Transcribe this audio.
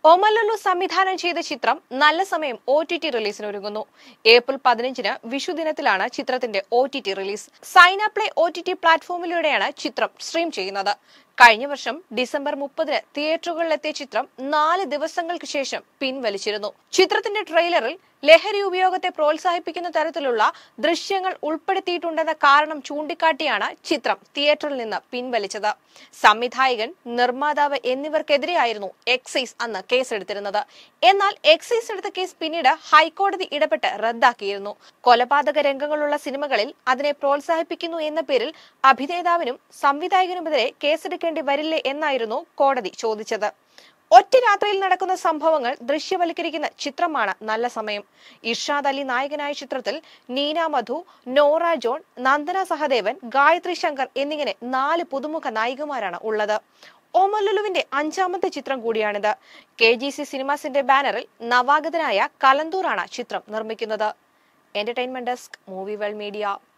ഒമലുലു സംവിധാനം ചെയ്ത ചിത്രം നല്ല സമയം ഒ ടി ടി റിലീസിന് ഒരുങ്ങുന്നു ഏപ്രിൽ പതിനഞ്ചിന് വിഷു ദിനത്തിലാണ് ചിത്രത്തിന്റെ O T T release Saina play O T T പ്ലാറ്റ്ഫോമിലൂടെയാണ് ചിത്രം സ്ട്രീം ചെയ്യുന്നത് കഴിഞ്ഞ വർഷം ഡിസംബർ മുപ്പതിന് തിയേറ്ററുകളിലെത്തിയ ചിത്രം നാല് ദിവസങ്ങൾക്ക് ശേഷം പിൻവലിച്ചിരുന്നു ചിത്രത്തിന്റെ ട്രെയിലറിൽ ലഹരി ഉപയോഗത്തെ പ്രോത്സാഹിപ്പിക്കുന്ന തരത്തിലുള്ള ദൃശ്യങ്ങൾ ഉൾപ്പെടുത്തിയിട്ടുണ്ടെന്ന കാരണം ചൂണ്ടിക്കാട്ടിയാണ് ചിത്രം തിയേറ്ററിൽ നിന്ന് പിൻവലിച്ചത് സംവിധായകൻ നിർമ്മാതാവ് എന്നിവർക്കെതിരെയായിരുന്നു എക്സൈസ് അന്ന് കേസെടുത്തിരുന്നത് എന്നാൽ എക്സൈസ് എടുത്ത കേസ് പിന്നീട് ഹൈക്കോടതി ഇടപെട്ട് റദ്ദാക്കിയിരുന്നു കൊലപാതക രംഗങ്ങളുള്ള സിനിമകളിൽ അതിനെ പ്രോത്സാഹിപ്പിക്കുന്നു എന്ന പേരിൽ അഭിനേതാവിനും സംവിധായകനുമെതിരെ കേസെടുക്കേണ്ടി വരില്ലേ എന്നായിരുന്നു കോടതി ചോദിച്ചത് ഒറ്റ രാത്രിയിൽ നടക്കുന്ന സംഭവങ്ങൾ ദൃശ്യവൽക്കരിക്കുന്ന ചിത്രമാണ് നല്ല സമയം ഇർഷാദ് അലി നായകനായ ചിത്രത്തിൽ നീന മധു നോറ ജോൺ നന്ദന സഹദേവൻ ഗായത്രി ശങ്കർ എന്നിങ്ങനെ നാല് പുതുമുഖ നായികമാരാണ് ഉള്ളത് ഓമലുലുവിന്റെ അഞ്ചാമത്തെ ചിത്രം കൂടിയാണിത് കെ ജി സി സിനിമാസിന്റെ ബാനറിൽ നവാഗതനായ കലന്തൂറാണ് ചിത്രം നിർമ്മിക്കുന്നത് entertainment desk movie well media